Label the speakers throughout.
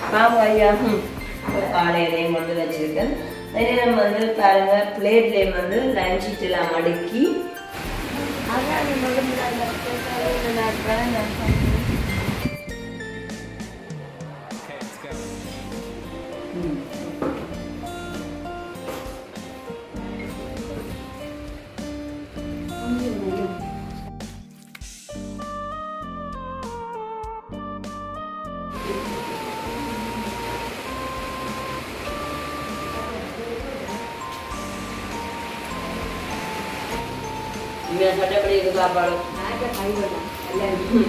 Speaker 1: பாவம் ஐயா ம். காலையிலையும் கொண்டு வச்சிருக்கேன் அதே நம்ம வந்து பாருங்க பிளேட்லேயும் வந்து லஞ்ச் எல்லாம் அடுக்கி
Speaker 2: அதான் முதல்ல அந்த பேசாத நான் நான் சொன்னேன்
Speaker 1: ம். இங்க சட்டப்படி இருக்கு சாப்பாடு
Speaker 2: நாக்க கை விடலாம் எல்லாம்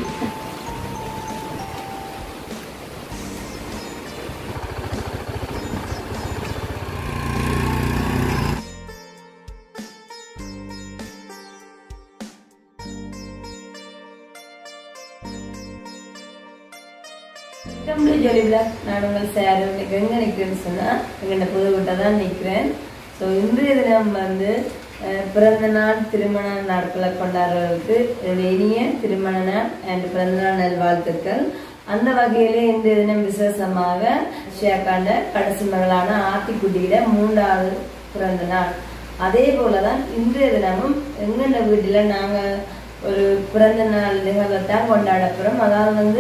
Speaker 1: வெல்கம் டு ஜோலி பிளாக் நான் உங்கள் சேர் இன்னைக்கு எங்கே நிற்கிறேன்னு சொன்னால் எங்கள்கிட்ட புதுக்கோட்டை தான் நிற்கிறேன் ஸோ இன்றைய தினம் வந்து அஹ், பிறந்த நாள் திருமண நாட்களை கொண்டாடுறதுக்கு என்னுடைய இனிய திருமண நாள் அண்ட் பிறந்த நாள் நல்வாழ்த்துக்கள் அந்த வகையிலே இன்றைய தினம் விசேஷமாக ஷேக்காண்ட கடைசி மகளான ஆத்திக்குட்டியிட மூன்றாவது பிறந்த நாள் அதே போலதான் இன்றைய தினமும் எங்கண்ட வீட்டில் நாங்கள் ஒரு பிறந்த நாள் நிகழ்வைத்தான் கொண்டாட போகிறோம் அதாவது வந்து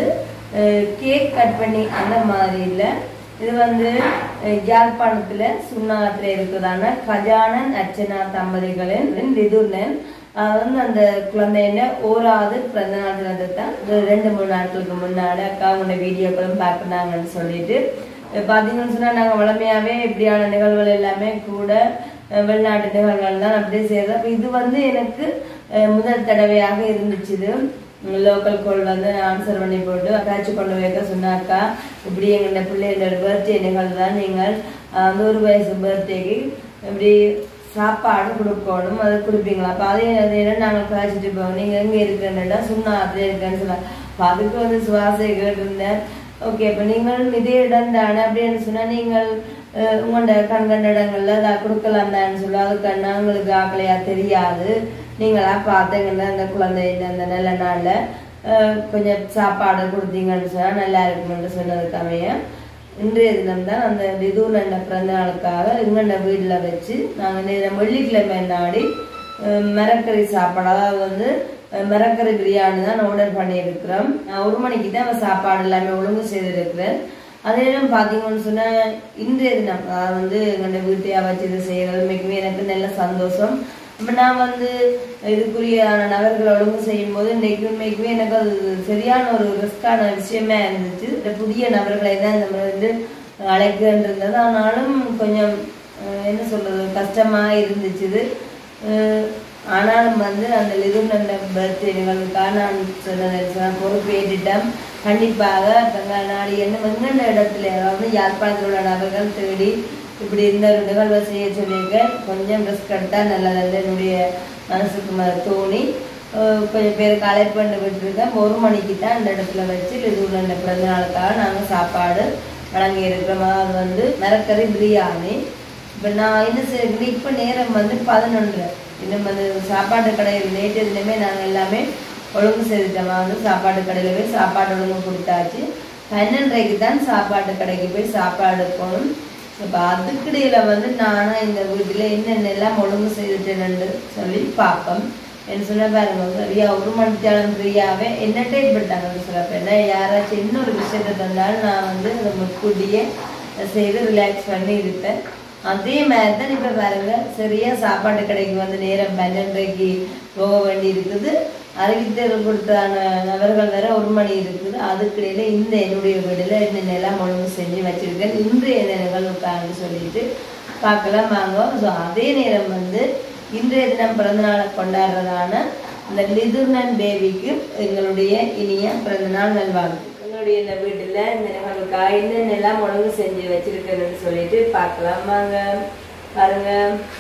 Speaker 1: கேக் கட் பண்ணி அந்த மாதிரி இல்லை இது வந்து அஹ், யாழ்ப்பாணத்துல சுண்ணாத்துல இருக்குதான கஜானன் அர்ச்சனா தம்பதிகளின் ரிதுர்னன் அது வந்து அந்த குழந்தையின ஓராவது பிறந்த நாள் தினத்தை தான் ஒரு ரெண்டு மூணு நாட்களுக்கு முன்னாடி அக்கா உங்க வீடியோக்களும் பார்க்குறாங்கன்னு சொல்லிட்டு அஹ், பார்த்தீங்கன்னு சொன்னா நாங்கள் வளமையாவே இப்படியான நிகழ்வுகள் எல்லாமே கூட அஹ், வெளிநாட்டு நிகழ்வுகள் தான் அப்படியே செய்யறது அப்போ இது வந்து எனக்கு அஹ், முதல் தடவையாக இருந்துச்சு இது லோக்கல் கோல் வந்து ஆன்சர் பண்ணி போட்டு அக்காச்சி கொண்டு வைக்க சொன்னாக்கா இப்படி எங்களோட பிள்ளைகளோட பர்த்டே நிகழ்வு தான் நீங்கள் அஹ், நூறு வயசு பர்த்டேக்கு இப்படி சாப்பாடு கொடுக்கணும் அது கொடுப்பீங்களா அப்போ அதே நேரம் நாங்கள் காய்ச்சிட்டு போவோம் நீங்கள் எங்கே இருக்கிறேன்டா சுண்ணா அப்படியே இருக்கேன்னு சொன்னாங்க அப்போ அதுக்கு வந்து சுவாசை கேட்டிருந்தேன் ஓகே இப்போ நீங்கள் இதே இடம் தானே அப்படின்னு சொன்னால் நீங்கள் அஹ், உங்களோட கண்கண்ட இடங்கள்ல அதை கொடுக்கலாம் தான்னு சொல்லி அதுக்கு நாங்களுக்கு ஆக்கலையா தெரியாது நீங்களா பார்த்தீங்கன்னா அந்த குழந்தைங்க அந்த நல்ல நாளில் கொஞ்சம் சாப்பாடு கொடுத்தீங்கன்னு சொன்னால் நல்லா இருக்குமென்று சொன்னதுக்கு அமைய இன்றைய தினம் தான் அந்த திதூர் பிறந்த நாளுக்காக எங்கண்ட வீட்டில் வச்சு நாங்கள் நேரம் வெள்ளிக்கிழமை நாடி அஹ், மரக்கறி சாப்பாடு அதாவது வந்து அஹ், மரக்கறி பிரியாணி தான் ஆர்டர் பண்ணியிருக்கிறோம் நான் ஒரு மணிக்கு தான் அந்த சாப்பாடு எல்லாமே ஒழுங்கு செய்திருக்கிறேன் அதே நேரம் பார்த்தீங்கன்னு சொன்னால் இன்றைய தினம் அதாவது வந்து எங்கள்ட வீட்டையா வச்சு இது செய்கிறது மிகவும் எனக்கு நல்ல சந்தோஷம் இப்போ நான் வந்து இதுக்குரிய நபர்களை ஒழுங்கு செய்யும் போது இன்றைக்கு உண்மைக்குமே எனக்கு அது சரியான ஒரு ரிஸ்கான விஷயமா இருந்துச்சு இந்த புதிய நபர்களை தான் இந்த மாதிரி வந்து அழைக்கின்றது ஆனாலும் கொஞ்சம் அஹ், என்ன சொல்றது கஷ்டமா இருந்துச்சு இது அஹ், ஆனாலும் வந்து அந்த லிதுநண்ட பர்த்டே நிகழ்வுக்காக நான் சொன்னதை நான் பொறுப்பேற்றுட்டேன் கண்டிப்பாக கங்கா நாடி என்ன வெங்கண்ட இடத்துல அதாவது யாழ்ப்பாணத்தில் உள்ள நபர்கள் தேடி இப்படி இந்த ஒரு நிகழ்வை செய்ய சொல்லியிருக்க கொஞ்சம் ரிஸ்க் எடுத்தா நல்லதல்ல என்னுடைய மனசுக்கு ம- தோணி அஹ் கொஞ்சம் பேருக்கு அழைப்பு பண்ணி விட்டுருக்கேன் ஒரு மணிக்கு தான் இந்த இடத்துல வச்சு லிதுவில் இந்த பிறந்த நாளுக்காக நாங்கள் சாப்பாடு வழங்கி இருக்கிறோம் அதாவது வந்து மரக்கறி பிரியாணி இப்போ நான் என்ன செய்யறது இப்போ நேரம் வந்து பதினொன்று இன்னும் வந்து சாப்பாட்டு கடையில் நேற்று தினமே நாங்கள் எல்லாமே ஒழுங்கு செய்துட்டோம் வந்து சாப்பாட்டு கடையில் போய் சாப்பாடு ஒழுங்கு கொடுத்தாச்சு பன்னெண்டரைக்கு தான் சாப்பாட்டு கடைக்கு போய் சாப்பாடு போகணும் இப்போ அதுக்கிடையில வந்து நானும் இந்த வீட்டில் என்னென்னலாம் ஒழுங்கு செய்துட்டேன்னு சொல்லி பார்ப்போம் என்ன சொன்ன பாருங்க சரியா ஒரு மணித்தாலும் ஃப்ரீயாகவே என்ன டைப் பண்ணிட்டாங்கன்னு சொல்ல என்ன யாராச்சும் இன்னொரு விஷயத்தை தந்தாலும் நான் வந்து அதை முன்கூட்டியே செய்து ரிலாக்ஸ் பண்ணி இருப்பேன் அதே மாதிரி தான் இப்போ பாருங்க சரியா சாப்பாட்டு கடைக்கு வந்து நேரம் பன்னெண்டரைக்கு போக வேண்டி இருக்குது அறிவித்தல் கொடுத்தான நபர்கள் வேற ஒரு மணி இருக்குது அதுக்கிடையில இந்த என்னுடைய வீடுல என்னென்னலாம் ஒழுங்கு செஞ்சு வச்சிருக்கேன் இன்றைய நிகழ்வுக்கான்னு சொல்லிட்டு பார்க்கலாம் வாங்க ஸோ அதே நேரம் வந்து இன்றைய தினம் பிறந்தநாளை கொண்டாடுறதான இந்த லிதுர்னன் பேபிக்கு எங்களுடைய இனிய பிறந்தநாள் நல்வாழ்வு எங்களுடைய இந்த வீட்டில் இந்த நிகழ்வுக்காக என்னென்னலாம் ஒழுங்கு செஞ்சு வச்சிருக்கேன்னு சொல்லிட்டு பார்க்கலாம் வாங்க பாருங்க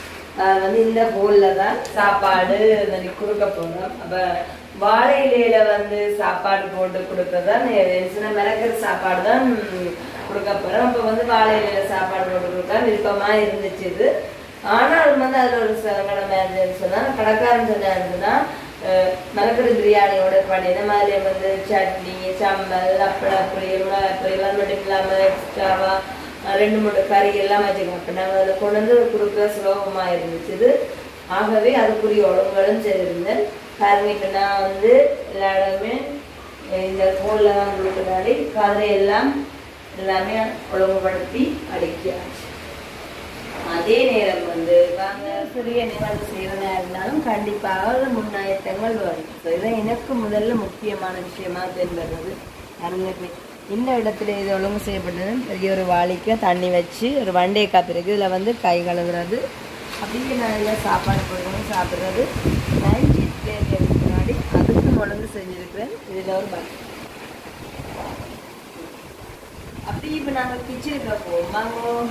Speaker 1: ஆஹ் வந்து இந்த ஹோலில் தான் சாப்பாடு வந்து கொடுக்க போகிறோம் அப்போ வாழை இலையில வந்து சாப்பாடு போட்டு கொடுக்கறது தான் சின்ன மிளகுற சாப்பாடு தான் ம், கொடுக்க போகிறோம் அப்போ வந்து வாழை இலையில சாப்பாடு போட்டு கொடுக்க விருப்பமாக இருந்துச்சு இது ஆனாலும் வந்து அதில் ஒரு சங்கடம் இருந்துன்னு சொன்னால் கடைக்காரன் சொன்னாருன்னா மிளகுற பிரியாணி ஆர்டர் பண்ணினா அதில் வந்து சட்னி சம்பல் அப்பளம் பொரி மிளகாய் பொரி எல்லாம் மட்டும் இல்லாமல் எக்ஸ்ட்ராவா ரெண்டு மூணு கறி எல்லாம் வச்சுக்கோங்க அப்போ நாங்கள் அதை கொண்டு வந்து கொடுக்குற சுலபமாக இருந்துச்சு இது ஆகவே அதுக்குரிய ஒழுங்குகளும் செய்திருந்தேன் பாருங்க இப்போ நான் வந்து எல்லா இடமே இந்த கோலில் தான் கொடுக்குறாடி கதிரை எல்லாம் எல்லாமே ஒழுங்குபடுத்தி அடுக்கியாச்சு அதே நேரம் வந்து வாங்க சிறிய நிகழ்வு செய்யறதா இருந்தாலும் கண்டிப்பாக ஒரு முன்னாயத்தங்கள் வரும் ஸோ இதான் எனக்கு முதல்ல முக்கியமான விஷயமா தென்படுறது பாருங்க இப்ப இந்த இடத்துல இது ஒழுங்கு செய்யப்பட்டது பெரிய ஒரு வாளிக்கு தண்ணி வச்சு ஒரு வண்டையை காப்பிருக்கு இதில் வந்து கை கழுவுறது அப்படியே நல்லா சாப்பாடு போடுறது சாப்பிட்றது நைன்டி முன்னாடி அதுக்கும் ஒழுங்கு செஞ்சுருக்கிறேன் இதில் ஒரு பக்கம் அப்படி இப்போ நாங்கள் கிச்சனுக்கு போவோம் வாங்குவோம்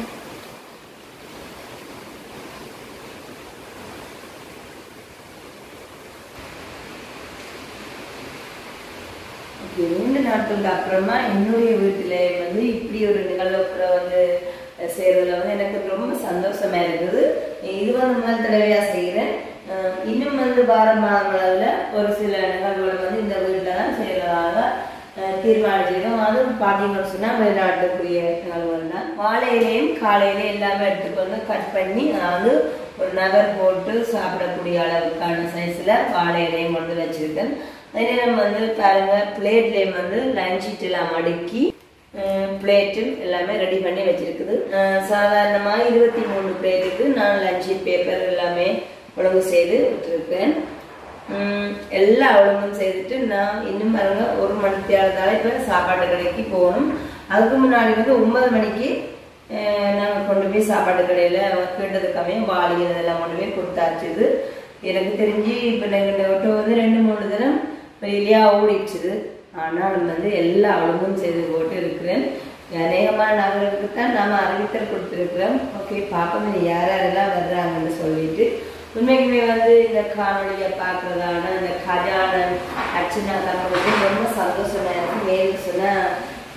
Speaker 1: ரெண்டு நாட்களுக்கு அப்புறமா என்னுடைய வீட்டில் வந்து இப்படி ஒரு நிகழ்வுக்குள்ள வந்து செய்கிறதுல வந்து எனக்கு ரொம்ப சந்தோஷமா இருக்குது இது வந்து முதல் தடவையாக செய்கிறேன் அஹ் இன்னும் வந்து வார மாதங்களவில் ஒரு சில நிகழ்வுகளை வந்து இந்த வீட்டில் தான் செய்கிறதாக தீர்மானிச்சிருக்கோம் அதுவும் பார்த்தீங்கன்னு சொன்னால் வெளிநாட்டுக்குரிய நிகழ்வுகள் தான் வாழையிலையும் காலையிலையும் எல்லாமே எடுத்துக்கொண்டு கட் பண்ணி அதாவது ஒரு நகர் போட்டு சாப்பிடக்கூடிய அளவுக்கான சைஸில் வாழை இலையும் கொண்டு வச்சிருக்கேன் அதே நேரம் வந்து பாருங்க பிளேட்லேயும் வந்து லஞ்ச் எல்லாம் அடுக்கி பிளேட்டு எல்லாமே ரெடி பண்ணி வச்சிருக்குது சாதாரணமாக இருபத்தி மூணு பிளேட்டுக்கு நான் லஞ்ச் பேப்பர் எல்லாமே ஒழுங்கு செய்து விட்டுருக்கேன் உம், எல்லா ஒழுங்கும் செய்துட்டு நான் இன்னும் பாருங்க ஒரு மணி தேர்தலால் இப்போ சாப்பாட்டு கடைக்கு போகணும் அதுக்கு முன்னாடி வந்து ஒன்பது மணிக்கு நாங்கள் கொண்டு போய் சாப்பாட்டு கடையில் கேட்டதுக்காமே வாளி இதெல்லாம் கொண்டு போய் கொடுத்தாச்சுது எனக்கு தெரிஞ்சு இப்போ நாங்கள் விட்டு வந்து ரெண்டு மூணு தினம் வெளியாக ஓடிச்சுது ஆனாலும் வந்து எல்லா ஒழுங்கும் செய்து போட்டு இருக்கிறேன் அநேகமான நபர்களுக்கு தான் நாம் அறிவித்தல் கொடுத்துருக்குறோம் ஓகே பார்ப்போம் இது யார் யாரெல்லாம் வர்றாங்கன்னு சொல்லிட்டு உண்மைக்குமே வந்து இந்த காணொலியை பார்க்கறதான இந்த கல்யாணம் அர்ச்சனா தங்களுக்கு ரொம்ப சந்தோஷமா இருக்கு நேரில் சொன்னால்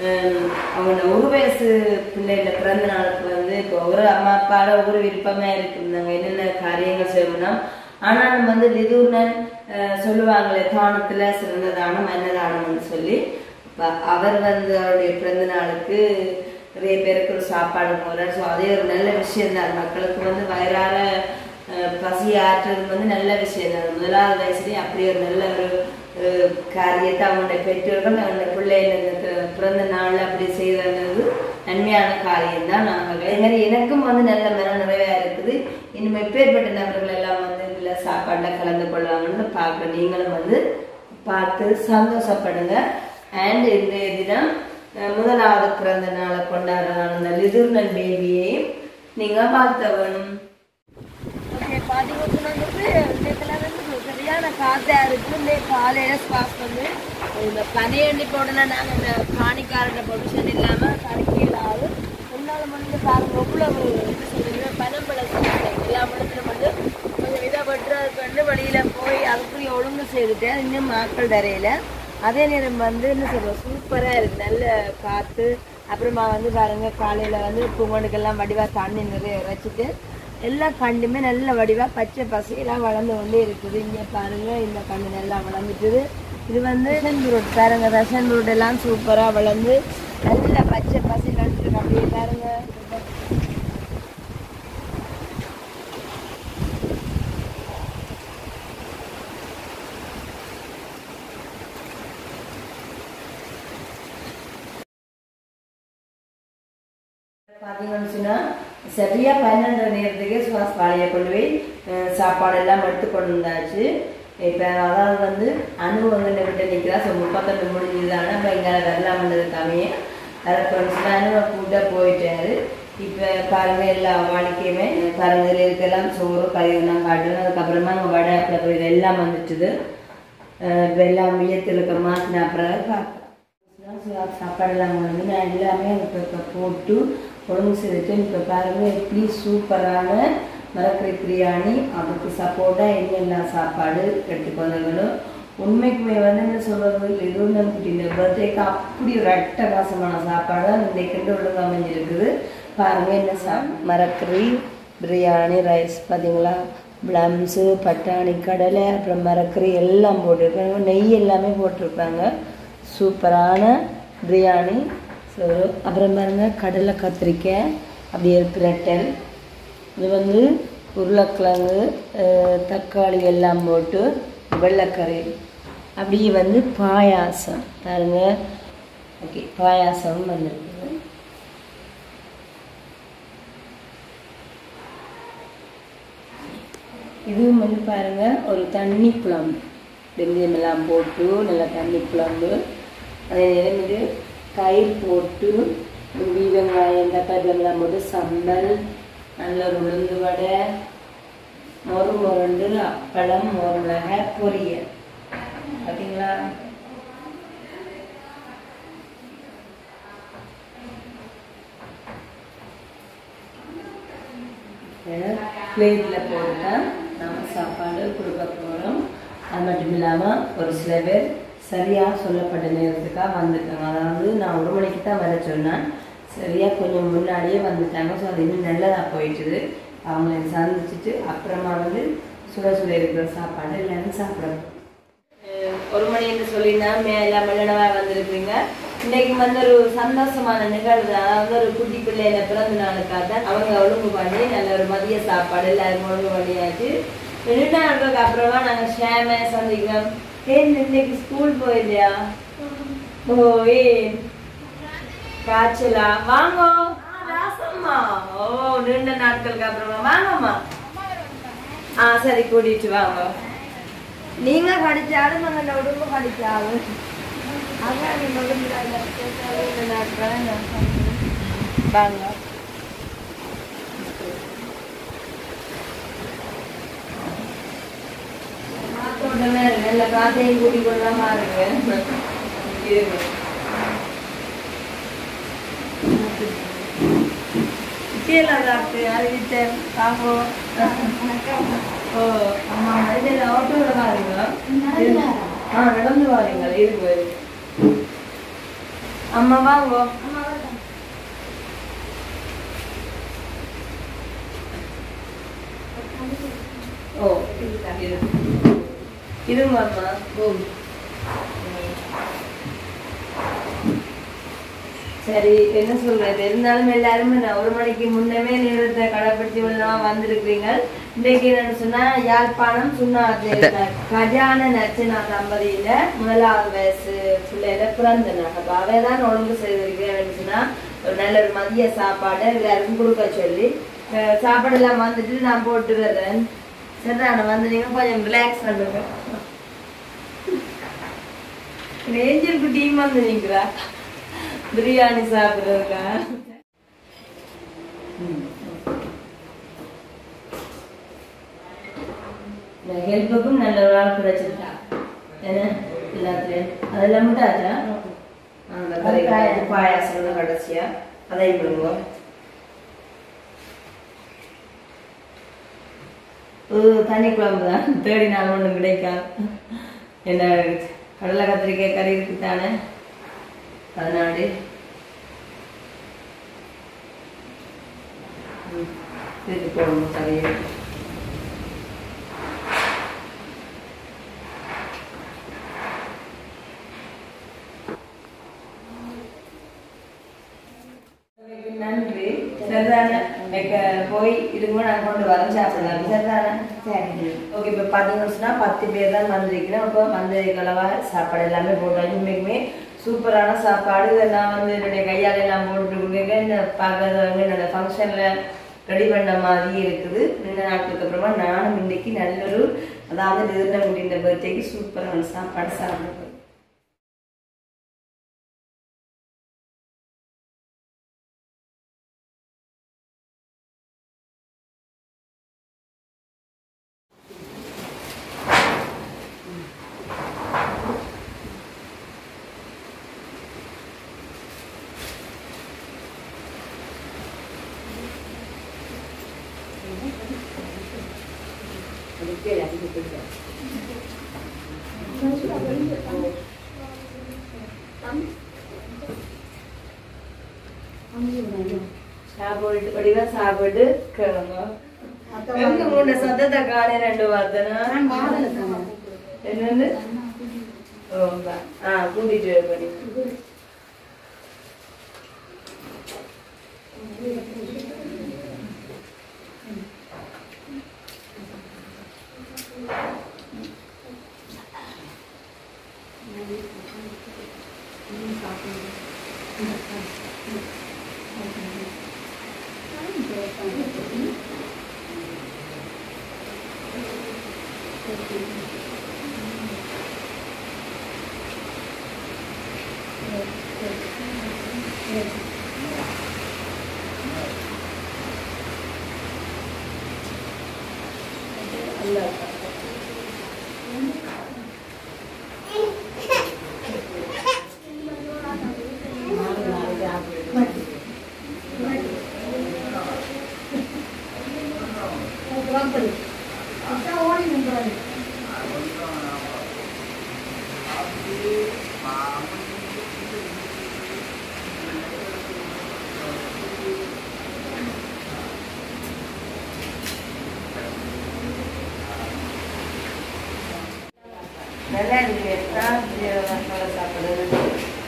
Speaker 1: அவங்க ஒரு வயசு பிள்ளைகள பிறந்த நாளுக்கு வந்து இப்போ ஒரு அம்மா அப்பாவோட ஒரு விருப்பமாக இருக்குந்தாங்க என்னென்ன காரியங்கள் செய்யணும்னா ஆனால் நம்ம வந்து லிதூர்னன் சொல்லுவாங்களே தானத்தில் சிறந்த தானம் அன்னதானம்னு சொல்லி அப்ப அவர் வந்து அவருடைய பிறந்த நாளுக்கு நிறைய பேருக்கு ஒரு சாப்பாடு போகிறார் ஸோ அதே ஒரு நல்ல விஷயம் தான் மக்களுக்கு வந்து வயிறார அஹ், பசி ஆற்றுறது வந்து நல்ல விஷயம் தான் முதலாவது வயசுலேயே அப்படி ஒரு நல்ல ஒரு அஹ், காரியத்தை அவங்களுடைய பெற்றோர்கள் அவங்களுடைய பிள்ளைகளுக்கு பிறந்த நாளில் அப்படி செய்கிறது நன்மையான காரியம் தான் நாங்கள் அதே மாதிரி எனக்கும் வந்து நல்ல மன நிறைவா இருக்குது இன்னும் எப்பேற்பட்ட நபர்கள் எல்லாம் வந்து இதில் சாப்பாட்டில் கலந்து கொள்வாங்கன்னு பார்க்க நீங்களும் வந்து பார்த்து சந்தோஷப்படுங்க அண்ட் இன்றைய தினம் அஹ், முதலாவது பிறந்த நாளை கொண்டாடுற அந்த லிதுர்னன் பேபியையும் நீங்கள் வாழ்த்த வேணும்
Speaker 2: ஓகே பார்த்தீங்கன்னா வந்து நேற்றுல வந்து சரியான காத்தா இருக்கு இந்த காலையில ஸ்பாஸ் வந்து இந்த பனையண்டி போடல நாங்கள் இந்த காணிக்காரட பொசிஷன் இல்லாமல் கடைக்கலாது முன்னால வந்து பாருங்க எவ்வளவு எப்படி சொல்றீங்க பனம்பழம் எல்லா பழத்திலும் வந்து கொஞ்சம் விதப்பட்டுறதுக்கு வந்து வெளியில போய் அதுக்குரிய ஒழுங்கு செய்துட்டேன் இன்னும் ஆட்கள் வரையில அதே நேரம் வந்து என்ன சொல்றோம் சூப்பரா இருக்கு நல்ல காத்து அப்புறமா வந்து பாருங்க காலையில வந்து பூங்கொண்டுக்கெல்லாம் வடிவா தண்ணி நிறைய வச்சுட்டு எல்லா கண்டுமே நல்ல வடிவா பச்சை பசையெல்லாம் வளர்ந்து கொண்டே இருக்குது இங்க பாருங்க இந்த கண்டு நல்லா வளர்ந்துட்டுது இது வந்து ரசன் புரோட் பாருங்க ரசன் புரோட் எல்லாம் சூப்பரா வளர்ந்து நல்ல பச்சை பசை வளர்ந்துருக்கு அப்படியே பாருங்க
Speaker 1: பார்த்தீங்கன்னு சொன்னால் சரியா பன்னெண்டு நேரத்துக்கே சுவாஸ் வாழையை கொண்டு போய் அஹ், சாப்பாடு எல்லாம் எடுத்து கொண்டு வந்தாச்சு இப்போ அதாவது வந்து அனுபவங்கள் கிட்ட நிற்கிறா ஸோ முப்பத்தொன்று முடிஞ்சதுதானே இப்போ இங்கே வரலாம்ன்றதுக்காமே அதை கொண்டு சொன்னால் அனுபவ கூட்ட போயிட்டாரு இப்போ பாருங்க எல்லா வாடிக்கையுமே பாருங்க இதில் இருக்கலாம் சோறு கறி எல்லாம் காட்டணும் அதுக்கப்புறமா அங்கே வடை அப்புறம் இது எல்லாம் வந்துட்டுது அஹ், இப்போ எல்லாம் வியத்தில் இருக்க மாற்றின அப்புறம் பார்ப்போம் சாப்பாடெல்லாம் வந்து நான் எல்லாமே இப்போ இப்போ போட்டு ஒழுங்கு செய்துட்டு இப்போ பாருங்க எப்படி சூப்பரான மரக்கறி பிரியாணி அதுக்கு சப்போர்ட்டாக என்னென்ன சாப்பாடு எடுத்துக்கு வந்தாங்களும் உண்மைக்குமே வந்து என்ன சொல்றது எதுவும் நமக்கு இந்த பர்த்டேக்கு அப்படி ஒரு அட்டகாசமான சாப்பாடு தான் இன்றைக்கு கண்டு ஒழுங்கு அமைஞ்சிருக்குது பாருங்க என்ன சா மரக்கறி பிரியாணி ரைஸ் பார்த்தீங்களா பிளம்ஸு பட்டாணி கடலை அப்புறம் மரக்கறி எல்லாம் போட்டிருக்காங்க நெய் எல்லாமே போட்டிருப்பாங்க சூப்பரான பிரியாணி ஸோ அப்புறம் பாருங்க கடலை கத்திரிக்காய் அப்படியே பிரட்டல் இது வந்து உருளைக்கிழங்கு அஹ், தக்காளி எல்லாம் போட்டு வெள்ளைக்கறி அப்படியே வந்து பாயாசம் பாருங்க ஓகே பாயாசம் வந்திருக்குது இதுவும் வந்து பாருங்க ஒரு தண்ணி குழம்பு வெந்தயம் எல்லாம் போட்டு நல்லா தண்ணி குழம்பு அதே நேரம் இது தயிர் போட்டு உருளி வெங்காயம் தக்காளி எல்லாம் போட்டு சம்பல் நல்ல ஒரு உளுந்து வடை மொறு முரண்டு அப்பளம் மொறு மிளகாய் பொரியல் பார்த்தீங்களா பிளேட்டில் போட்டு தான் நம்ம சாப்பாடு கொடுக்க போகிறோம் அது மட்டும் இல்லாமல் ஒரு சில பேர் சரியாக சொல்லப்பட்ட நேரத்துக்காக வந்துட்டாங்க அதாவது நான் ஒரு மணிக்கு தான் வர சொன்னேன் சரியாக கொஞ்சம் முன்னாடியே வந்துட்டாங்க ஸோ அது இன்னும் நல்லதாக போயிட்டுது அவங்களை சந்திச்சுட்டு அப்புறமா வந்து சுட சுட இருக்கிற சாப்பாடு எல்லாரும் சாப்பிடணும் ஒரு மணி என்று சொல்லினா மேல மெல்லனவா வந்திருக்கிறீங்க இன்னைக்கு வந்து ஒரு சந்தோஷமான நிகழ்வு அதாவது ஒரு குட்டி பிள்ளையில பிறந்த நாளுக்காக தான் அவங்க ஒழுங்கு பண்ணி நல்ல ஒரு மதிய சாப்பாடு எல்லாரும் ஒழுங்கு பண்ணியாச்சு ரெண்டு நாளுக்கு அப்புறமா நாங்க ஷேம சந்திக்கிறோம் ஏன் இன்னைக்கு ஸ்கூல் போயில்லையா ஓ ஏன் காய்ச்சலா வாங்க ராசம்மா ஓ ரெண்டு நாட்களுக்கு அப்புறமா வாங்கம்மா ஆ சரி கூட்டிட்டு வாங்க
Speaker 2: நீங்க கடிச்சாலும் நாங்க உடம்பு கடிச்சாலும் அதான் நீங்க உடம்புல
Speaker 1: வாங்க உடனே நல்ல காசையும் கூட்டி கொள்ளலாமா இருக்கு இருங்க. இப்படியெல்லாம் சாப்பிட்டு அறிவித்தேன் பாப்போ ஓ ஆமா இதில் ஆட்டோவில் பாருங்க ஆ நடந்து வாரீங்க இருக்கு அம்மா வாங்கோ ஓ இருங்க அம்மா ஓ சரி என்ன சொல்றது இருந்தாலும் எல்லாருமே நான் ஒரு மணிக்கு முன்னமே நேரத்தை கடைப்பிடிச்சு உள்ளவா வந்திருக்கிறீங்க இன்றைக்கு என்னன்னு சொன்னா யாழ்ப்பாணம் சுண்ணாத்து கஜான நச்சனா தம்பதியில முதலாவது வயசு பிள்ளையில பிறந்த நாள் அவைதான் ஒழுங்கு செய்திருக்கிறேன் சொன்னா ஒரு நல்ல ஒரு மதிய சாப்பாடு எல்லாருக்கும் கொடுக்க சொல்லி அஹ் சாப்பாடு எல்லாம் வந்துட்டு நான் போட்டு வர்றேன் சரிதான வந்து நீங்க கொஞ்சம் ரிலாக்ஸ் பண்ணுங்க ஏஞ்சல் குட்டியும் வந்து நிக்கிறா பிரியாணி சாப்பிடுறதுக்கா ஹெல்ப்புக்கும் நல்ல ஒரு ஆள் கிடைச்சிருக்கா என்ன எல்லாத்துலயும் அதெல்லாம் முட்டாச்சா அந்த கறி பாயாசம் தான் கடைசியா அதையும் கொடுங்க ஒரு தண்ணி குழம்பு தான் தேடி நாள் ஒன்றும் கிடைக்கா என்ன கடலை கத்திரிக்காய் கறி இருக்குதானே பதினாடு இதுக்கு போடணும் கறியை நன்றி சரிதானே எனக்கு போய் இதுக்கு நான் கொண்டு வரேன் சாப்பிடலாம் சரிதானே
Speaker 2: சரி
Speaker 1: ஓகே இப்போ பார்த்தீங்கன்னா பத்து பேர் தான் வந்திருக்கிறோம் அப்போ வந்த கலவா சாப்பாடு எல்லாமே போட்டாச்சு உண்மைக்குமே சூப்பரான சாப்பாடு இதை நான் வந்து என்னுடைய கையால் எல்லாம் போட்டு கொடுங்க இந்த பார்க்கறவங்க என்னோட ஃபங்க்ஷனில் ரெடி பண்ண மாதிரி இருக்குது ரெண்டு நாட்களுக்கு அப்புறமா நானும் இன்னைக்கு நல்ல ஒரு அதாவது நிறுவனம் இந்த பர்த்டேக்கு சூப்பரான சாப்பாடு சாப்பிடுவேன் சாப்பிட்டு படிவா சாப்பிட்டு கிளம்ப எங்க மூணு சத்தத்தை காண ரெண்டு வார்த்தைனா என்னன்னு ரொம்ப ஆ கூட்டிட்டு போறீங்க நல்லா இருக்கு மசாலா சாப்பிடுறது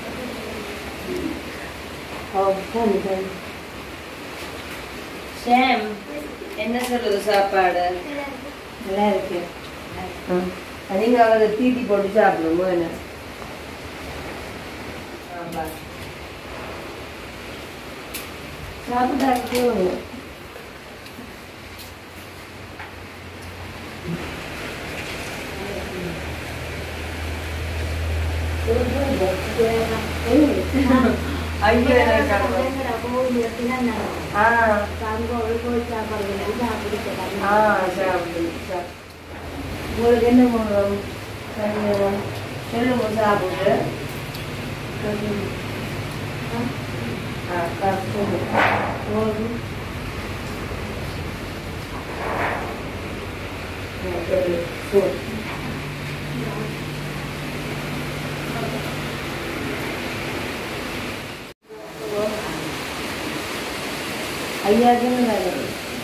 Speaker 1: ஓ சரி சரி ஷேம் என்ன சொல்லுது சாப்பாடு நல்லா இருக்கு நீங்க அவரை தீட்டி போட்டு சாப்பிடுமோ என்ன ஆமா சாப்பிட்டாக்கோ ஐயோ எனக்கு ஆ ஆ சாப்பிடு சாப்பிடு உங்களுக்கு என்ன வேணும் கறி வேணும் சொல்லுங்க சாப்பிட்டு ஆ காசு சொல்லு போதும் ஆ, சரி சரி ஐயாவுக்கு என்ன வேலை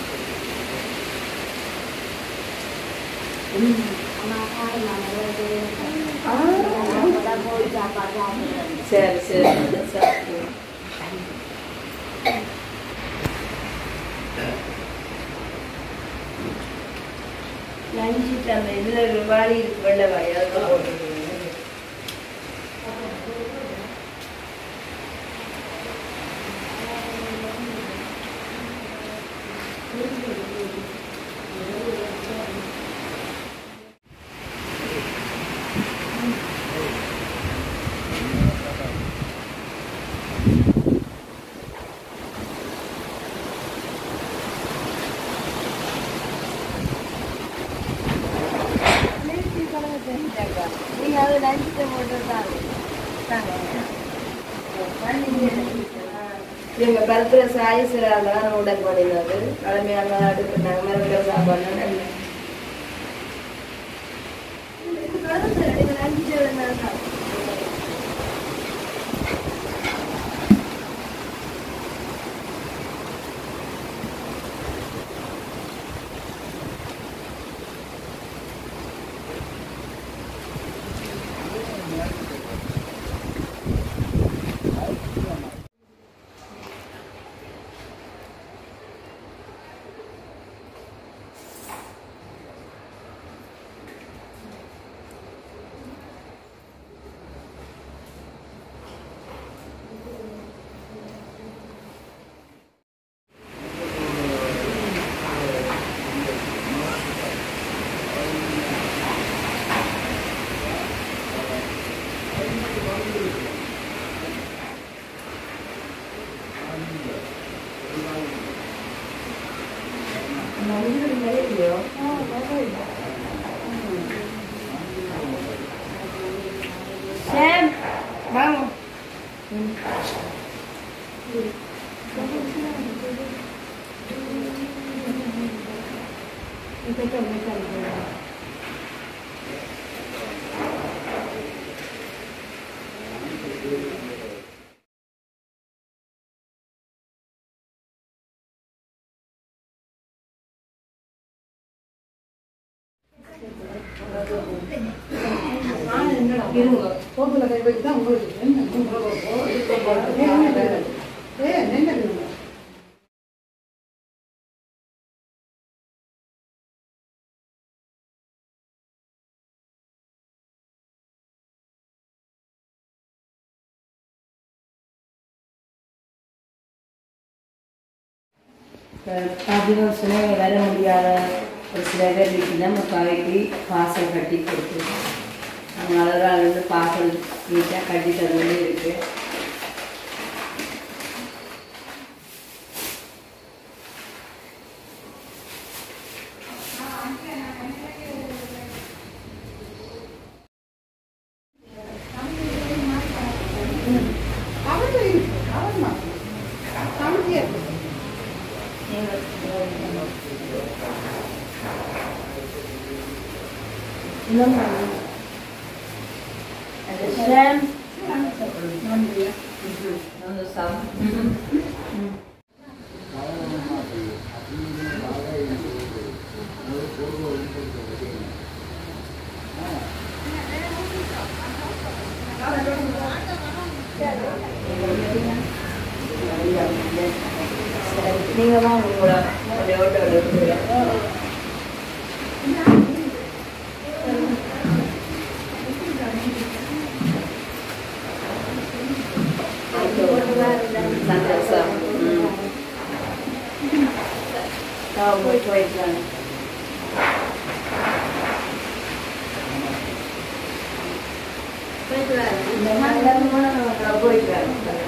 Speaker 1: சரி சரி சரி லஞ்சுக்கு அந்த இதுல ஒரு வாளி இருக்கு வெள்ளை வாளி அதுக்கு போட்டுருக்கீங்க
Speaker 2: நீங்க அது லஞ்சுக்கு போட்டு தாங்க
Speaker 1: இவங்க பருப்புற சாய் சிறாங்க உடல் பண்ணினது கிழமையாக அடுப்புனாங்க மறுபடியும் சாப்பாடு நல்ல Sam, vamos. இருங்க
Speaker 3: சோத்துல கை வைக்க தான் உங்களுக்கு என்ன கும்புற போறோம் ஏ நின்று
Speaker 1: அதிகம் சுனை வர முடியாத ஒரு சில பேர் வீட்டில் நம்ம கவைக்கு பாசல் கட்டி கொடுத்து அவங்க அழகாக வந்து பாசல் நீட்டாக கட்டி தருவது இருக்கு
Speaker 3: அவன் இருக்கு அவன் தான் சமைச்சியா இருக்கு
Speaker 1: நீங்கள் தான் உங்களோட உங்களுடைய ஓட்ட எடுத்துக்கிறேன் சந்தோஷம் ம். நான் போய் போயிட்டு இந்த மாதிரி போயிட்டு வரேன்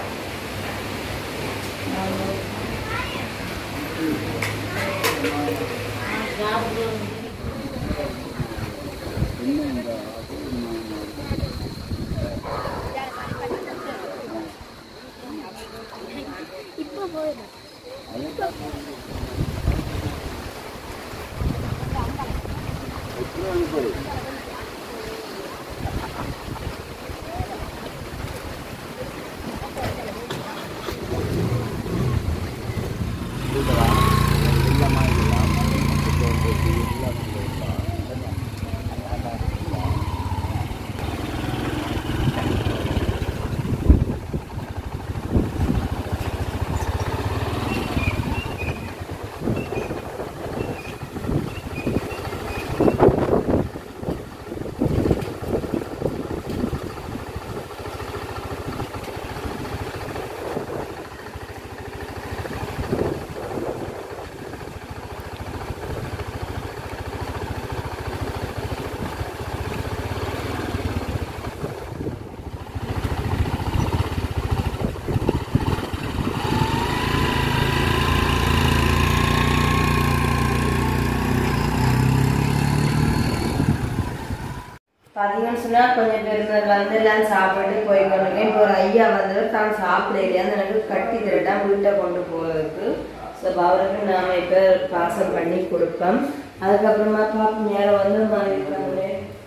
Speaker 1: பார்த்தீங்கன்னு சொன்னா கொஞ்சம் பேர் வந்து எல்லாம் சாப்பிட்டு போய் கொண்டு இப்போ ஒரு ஐயா வந்து தான் சாப்பிட இல்லையா எனக்கு கட்டி தரட்டா வீட்டை கொண்டு போகிறதுக்கு ஸோ அவருக்கு நாம இப்போ பார்சல் பண்ணி கொடுப்போம் அதுக்கப்புறமா பாப்போம் நேரம் வந்து மாதிரி இருக்காங்களே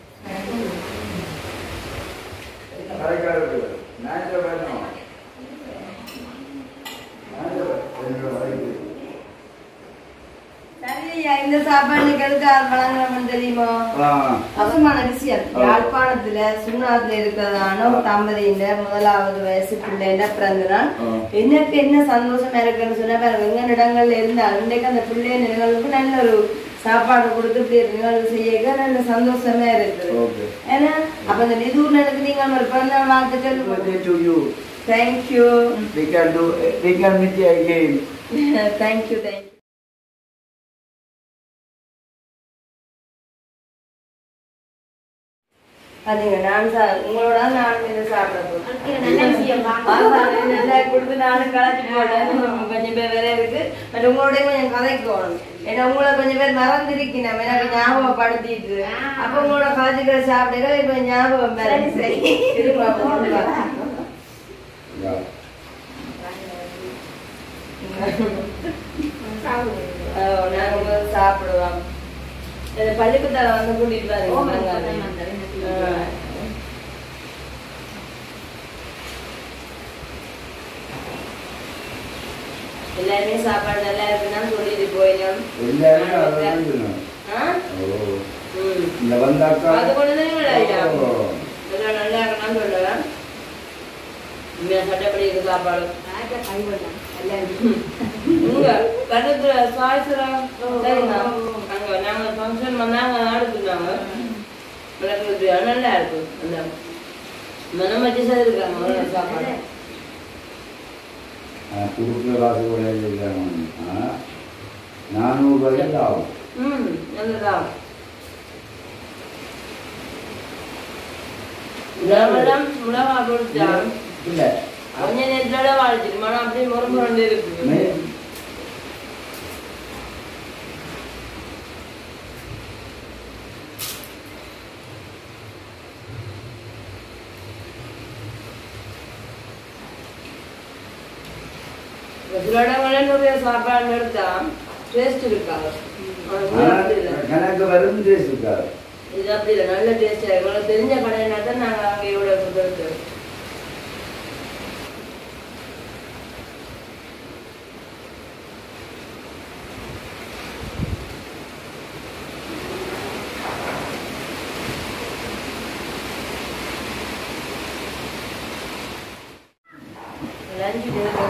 Speaker 4: கடைக்காரருக்கு நாங்கள் வேணும் நாங்கள் ரெண்டு வரைக்கும்
Speaker 1: சரி ஐயா இந்த சாப்பாடு எதுக்கு வழங்குறோம்னு தெரியுமா
Speaker 4: ஆ
Speaker 1: அவசரமான விஷயம் யாழ்ப்பாணத்துல சுண்ணாத்துல இருக்கிறதான ஒரு தம்பதியின் முதலாவது வயசு பிள்ளைன்ற பிறந்த நாள்
Speaker 4: ஆ.
Speaker 1: எனக்கு என்ன சந்தோஷமா இருக்குன்னு சொன்னா பாருங்க எங்க இடங்கள்ல இருந்தாலும் இன்றைக்கு அந்த பிள்ளை நிகழ்வுக்கு நல்ல ஒரு சாப்பாடு கொடுத்து இப்படி ஒரு நிகழ்வு செய்ய நல்ல சந்தோஷமா இருக்குது
Speaker 4: ஓகே
Speaker 1: ஏன்னா அப்ப இந்த நிதூர்ல எனக்கு நீங்க ஒரு பிறந்த நாள் வாழ்த்துக்கள்
Speaker 4: Birthday to you.
Speaker 1: Thank you
Speaker 4: We can do. We can meet you again.
Speaker 1: Thank you thank you பாத்தீங்க நான் சா உங்களோட நான் இதை சாப்பிட போறேன் ஆமா, நல்லா கொடுத்து நானும் களைச்சு போட்டேன் கொஞ்சம் பேர் வேற இருக்கு பட் உங்களோட கொஞ்சம் கதைக்கணும் ஏன்னா உங்களை கொஞ்சம் பேர் மறந்துருக்கணும் எனக்கு ஞாபகப்படுத்திட்டு அப்ப உங்களோட கதைச்சுக்கிற சாப்பிடுங்க இப்ப ஞாபகம் வேற சரி இருங்க, போடுங்க.
Speaker 4: Yeah.
Speaker 1: ஆ, நாங்க முதல்ல சாப்பிடுவோம் இந்த பள்ளிக்கூட்டால வந்து கூட்டிட்டு பாருங்க ஆ. எல்லாருமே சாப்பாடு நல்லா இருக்குன்னு சொல்லிட்டு போயிடும்
Speaker 4: எல்லாருமே அதுதான் சொன்னாங்க.
Speaker 1: ஆ?
Speaker 4: ஓ.
Speaker 1: ம்.
Speaker 4: இந்த வந்தாக்கா
Speaker 1: அது கொண்டு தான் ஐயா
Speaker 4: ஓ.
Speaker 1: நல்ல
Speaker 2: கொஞ்சம் நல்லா இருக்கணும்னு சொல்லுவேன் உண்மையா சட்டப்படி இருக்கு சாப்பாடு இங்க கருத்துல சாய்ஸ்லாம் சரிண்ணா அங்க நாங்க ஃபங்க்ஷன் வந்தாங்க ஆடுத்துனாங்க விளக்கு நல்லா இருக்கு அந்த மனம் வச்சு இருக்காங்க சாப்பாடு
Speaker 4: கொடுக்குற காசு கூட இருக்காங்க நானூறு ரூபாய்க்கு ஆகும்
Speaker 2: ம் நல்லதா உலகம் உலகா கொடுத்தா
Speaker 4: இல்லை
Speaker 2: கொஞ்ச நேரத்தோட வாழ்த்துட்டு மனம் அப்படியே முறை முரண்டு இருக்கு சில இடங்களில் நிறைய சாப்பாடு எடுத்தா டேஸ்ட் இருக்காது ஆனா இது அப்படி இல்லை.
Speaker 4: கணக்கு வரும் இருக்காது
Speaker 2: இது அப்படி இல்லை நல்ல டேஸ்டாக இருக்கும் உங்களுக்கு தெரிஞ்ச கடையினா தான் நாங்கள் அங்கே இவ்வளோ கொடுத்து லஞ்சு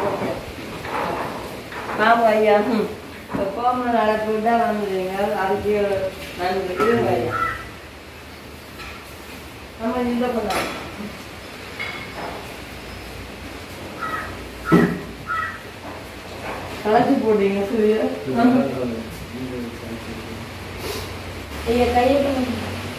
Speaker 2: பாபு ஐயா ம் இப்போ கோமர் அழைப்பு தான் வந்துடுங்க அதுக்கு நன்றி இருங்க ஐயா நம்ம இந்த பண்ணலாம் கலச்சி போட்டீங்க சூரிய ஐயா கையை கொடுங்க.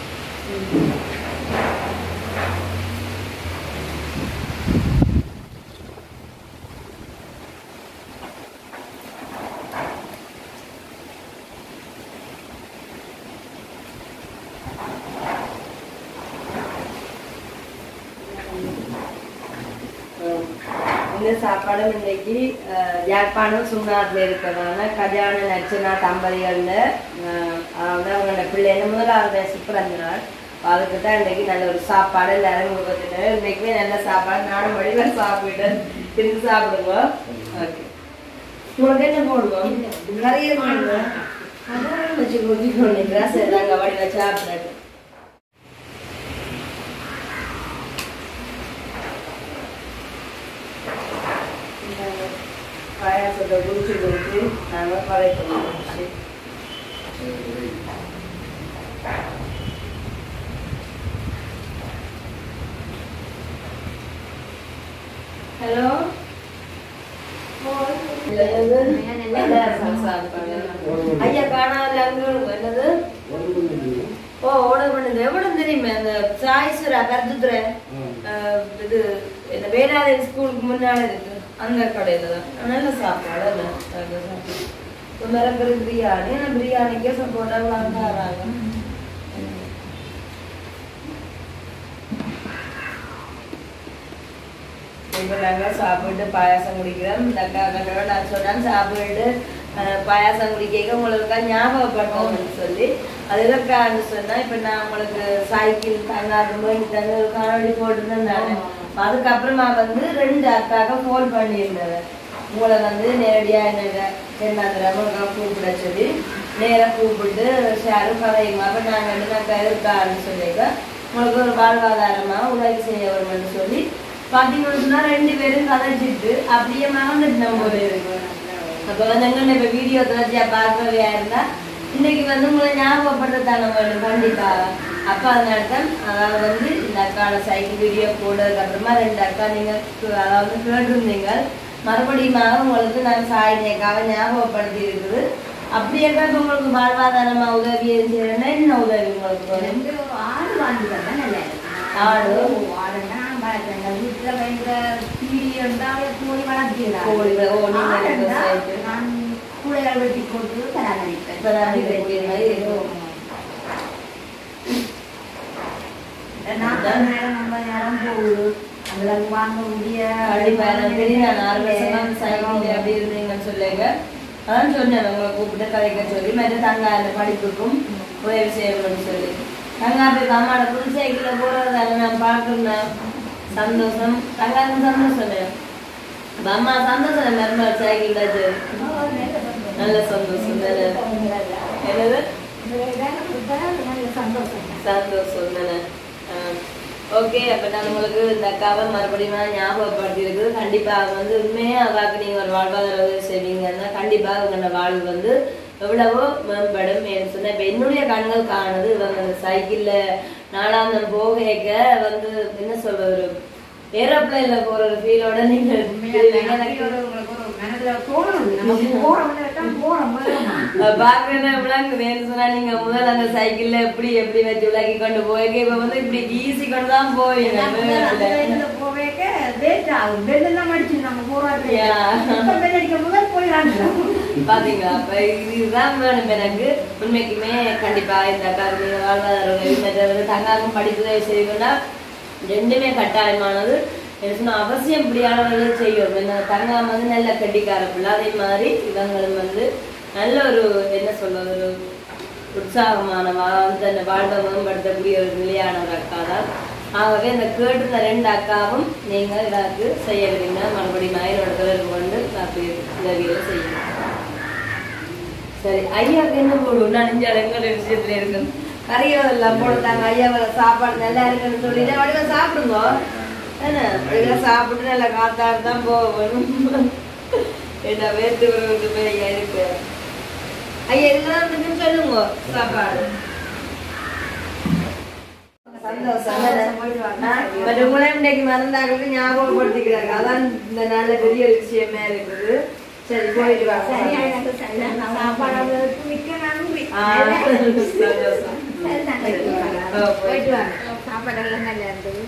Speaker 2: இந்த சாப்பாடும் இன்னைக்கு அஹ், யாழ்ப்பாணம் சுண்ணாட்டில் இருக்கிறதால கல்யாண நச்சனா தம்பதிகள்ல அஹ், அதாவது அவங்களோட பிள்ளைங்க முதலாவது சுப்பிரஞ்ச நாள் அதுக்கு தான் இன்னைக்கு நல்ல ஒரு சாப்பாடு எல்லாரும் கொடுத்துட்டு இன்னைக்குமே நல்ல சாப்பாடு நானும் வடிவில் சாப்பிட்டு திருந்து சாப்பிடுங்க ஓகே உங்களுக்கு என்ன போடுவோம் நிறைய போடுவோம் அதான் வச்சு கொடுத்துக்கணும் சரி நாங்கள் வடிவில் சாப்பிட்றேன் பாயாசத்தை குடிச்சு குடிச்சு நாங்கள் பழைய குடிச்சு ஹலோ ஐயா காணாத அங்க என்னது ஓ ஆர்டர் பண்ணது எவ்வளவு தெரியுமே அந்த சாய்ஸ்வரா கருத்துத்துறை இது என்ன வேளாண் ஸ்கூலுக்கு முன்னால இருக்கு அந்த கடையில தான் நல்ல சாப்பாடு அல்ல நல்ல சாப்பாடு இப்போ மிரப்பெரு பிரியாணி ஆனால் பிரியாணிக்கே சப்போர்ட்டா தராங்க இப்போ நாங்கள் சாப்பிட்டு பாயாசம் குடிக்கிறோம் இந்த அக்கா கட்டோட நான் சொன்னேன் சாப்பிட்டு அஹ், பாயாசம் குடிக்க உங்களுக்கு ஞாபகப்படுத்தணும்னு சொல்லி அது எதற்கான்னு சொன்னா இப்போ நான் உங்களுக்கு சைக்கிள் தங்காது போய் தங்க ஒரு காணொலி போட்டுருந்தேன் நான் அதுக்கப்புறமா வந்து ரெண்டு அக்காக்க ஃபோன் பண்ணியிருந்தேன் உங்களை வந்து நேரடியாக என்னங்க தென்னாந்திரமாக கூப்பிட சொல்லி நேராக கூப்பிட்டு ஷேரும் கதையுமா அப்போ நாங்கள் வந்து நான் இருக்கான்னு சொல்லிக்க உங்களுக்கு ஒரு வாழ்வாதாரமாக உதவி செய்ய வரும்னு சொல்லி பார்த்தீங்கன்னா ரெண்டு பேரும் கதைச்சிட்டு அப்படியே மறந்துட்டு நம்ம ஒரு அப்போ வந்து எங்கே இப்போ வீடியோ தொடர்ச்சியா பார்க்கவையா இருந்தா இன்னைக்கு வந்து உங்களை ஞாபகப்படுறதான வேணும் கண்டிப்பா அப்போ அதனால தான் அதாவது வந்து இந்த அக்காவோட சைக்கிள் வீடியோ போட்டதுக்கு அப்புறமா ரெண்டு அக்கா நீங்க கு- அதாவது கேட்டிருந்தீங்க மறுபடியும் உங்களுக்கு நான் சாயினேக்காக ஞாபகப்படுத்தி இருக்குது அப்படியே தான் இப்ப உங்களுக்கு வாழ்வாதாரமா உதவி செய்யறேன்னா என்ன உதவி உங்களுக்கு வரும்?
Speaker 3: ரெண்டு ஆடு வாங்கி வந்தா நல்லா இருக்கும்.
Speaker 2: ஆடு?
Speaker 3: ஓ, ஆடுன்னா வளர்க்கங்க. வீட்டுல பயங்கர கீரி இருந்தாலே கோழி வளர்த்தீங்களா?
Speaker 2: கோழி வ- ஓ, நீங்க
Speaker 3: ஆடுன்னா
Speaker 2: விவசாயத்து.
Speaker 3: நான் கூடைகள் வெட்டி போட்டு பராமரிப்பேன்.
Speaker 2: பராமரிக்கிற மாதிரி இருக்கும்.
Speaker 3: இந்த நாற்பது நேரம் ஐம்பது நேரம் போகுது அதுல வாங்க முடிய
Speaker 2: கண்டிப்பா எனக்கு தெரியும் நான் ஆறு வருஷமா அந்த சைக்கிள் அப்படி இருந்தீங்கன்னு சொல்லுங்க அதான் சொன்னேன் உங்களை கூப்பிட்டு கதைக்க சொல்லி மாதிரி தங்கா அந்த படிப்புக்கும் உதவி செய்யணும்னு சொல்லி தங்கா போய் அம்மாவோட புது சைக்கிள்ல போறதால நான் பார்க்கணும் சந்தோஷம் தங்காக்கு சந்தோஷம் அப்ப அம்மா சந்தோஷம் மருமகள் சைக்கிள் தான் நல்ல சந்தோஷம் தானே என்னது
Speaker 3: நல்ல சந்தோஷம்
Speaker 2: சந்தோஷம் தானே ஆ.
Speaker 1: ஓகே அப்ப நான் உங்களுக்கு இந்த அக்காவை மறுபடியும் நான் ஞாபகப்படுத்தி இருக்குது கண்டிப்பா வந்து உண்மையா அக்காவுக்கு நீங்க ஒரு வாழ்வாதார உதவி செய்வீங்கன்னா கண்டிப்பா உங்களோட வாழ்வு வந்து எவ்வளவோ மேம்படும் ஏன்னு சொன்னா இப்ப என்னுடைய கண்கள் காணுது இவங்க அந்த சைக்கிள்ல நாளாந்தம் போகைக்க வந்து என்ன சொல்றது ஒரு ஏரோப்ளைன்ல போற ஒரு ஃபீலோட நீங்க
Speaker 3: உண்மையா எனக்கு ஒரு உங்களுக்கு ஒரு மனதுல தோணும் நமக்கு போறவங்க தான் போறோம்
Speaker 1: பாக்குறேன் விளங்குதேன்னு சொன்னா நீங்க முதல்ல அந்த சைக்கிள்ல எப்படி எப்படி வச்சு விளக்கி கொண்டு போய்க்க இப்ப வந்து இப்படி ஈஸி கொண்டு தான் போவீங்க மேல.
Speaker 3: போவேக்க லேட் ஆகும் பெல் எல்லாம் அடிச்சு நம்ம போறாங்க
Speaker 1: Yeah.
Speaker 3: இப்ப பெல் அடிக்க முதல் போயிடறாங்க
Speaker 1: பாத்தீங்களா அப்ப இதுதான் வேணும் எனக்கு உண்மைக்குமே கண்டிப்பா இந்த அக்காவுக்கு நீங்க வாழ்வாதார உதவி மற்றது தங்காக்கும் படிப்பு உதவி செய்யணும்னா ரெண்டுமே கட்டாயமானது என்ன சொன்னா அவசியம் இப்படியானவர்கள் செய்யும் என்ன தங்கம் வந்து நல்ல கட்டிக்கார பிள்ளை அதே மாதிரி இவங்களும் வந்து நல்ல ஒரு என்ன சொல்றது ஒரு உற்சாகமான வாழ்ந்த அந்த வாழ்வை மேம்படுத்தக்கூடிய ஒரு நிலையான ஒரு அக்கா தான் ஆகவே இந்த கேட்டு ரெண்டு அக்காவும் நீங்க இதாக்கு செய்ய விடுங்க மறுபடியும் மயிலோட தொடர்பு கொண்டு காப்பி உதவிகளை செய்யணும் சரி ஐயாவுக்கு என்ன போடுவோம் நான் இங்க எங்க விஷயத்துல இருக்கு கறிகள் எல்லாம் போடுறாங்க ஐயா வேற சாப்பாடு நல்லா இருக்குன்னு சொல்லிட்டு வடிவ சாப்பிடுங்க என்ன வடிவ சாப்பிட்டு நல்லா காத்தாடு தான் போகணும் என்ன வேத்து விட்டு போய் ஐயா இருக்கு ஐயா இதெல்லாம் இருக்குன்னு சொல்லுங்க சாப்பாடு சந்தோஷம் பட் உங்களே இன்னைக்கு மறந்தாக்கிறது ஞாபகப்படுத்திக்கிறாங்க அதான் இந்த நல்ல பெரிய ஒரு விஷயமே இருக்குது சரி போயிட்டு வாங்க ஆ, சந்தோஷம். ஆ, போயிட்டு வாங்க.
Speaker 3: சாப்பாடெல்லாம் நல்லா இருந்தது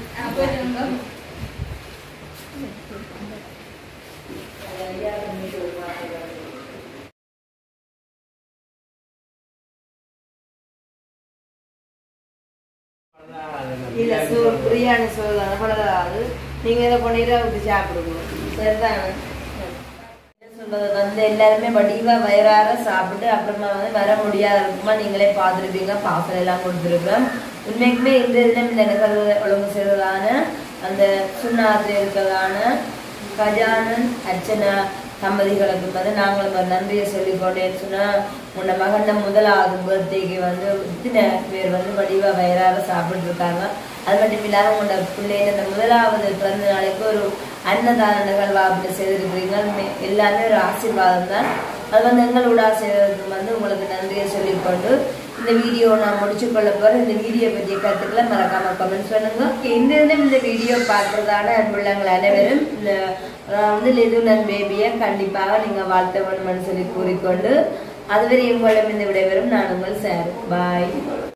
Speaker 1: இல்ல சோறு பிரியாணி சோறு தானே பழகாது நீங்க இதை பண்ணிட்டு விட்டு சாப்பிடுங்க சரிதானே என்ன சொல்றது வந்து எல்லாருமே வடிவா வயிறார சாப்பிட்டு அப்புறமா வந்து வர முடியாத இருக்குமா நீங்களே பார்த்துருப்பீங்க பாசல் எல்லாம் கொடுத்துருப்பேன் உண்மைக்குமே இந்த தினம் இந்த நிகழ்வு ஒழுங்கு செய்ததான அந்த சுண்ணாத்து இருக்கிறதான கஜானன் அர்ச்சனா தம்பதிகளுக்கு வந்து நாங்களும் ஒரு நன்றியை சொல்லிக்கொண்டேன்னு சொன்னா உன்னை மகன முதலாவது பர்த்டேக்கு வந்து இத்தனை பேர் வந்து வடிவா வயிறார சாப்பிட்டு இருக்காங்க அது மட்டும் இல்லாம உங்களோட பிள்ளைங்க இந்த முதலாவது பிறந்த நாளைக்கு ஒரு அன்னதான நிகழ்வா அப்படி செய்திருக்கிறீங்க உண்மை- எல்லாமே ஒரு ஆசீர்வாதம் தான் அது வந்து எங்களோட செய்ததுக்கு வந்து உங்களுக்கு நன்றியை சொல்லிக்கொண்டு இந்த வீடியோ நான் முடிச்சு கொள்ள போறேன் இந்த வீடியோ பற்றிய கருத்துக்களை மறக்காம கமெண்ட்ஸ் பண்ணுங்க இந்த தினம் இந்த வீடியோ பார்க்கறதான அன்புள்ளங்கள் அனைவரும் இந்த அதாவது லிதுனன் பேபியை கண்டிப்பாக நீங்க வாழ்த்த வேணும்னு சொல்லி கூறிக்கொண்டு அதுவரை உங்களிடம் இந்த விடைபெறும் நான் உங்கள் சார் பாய்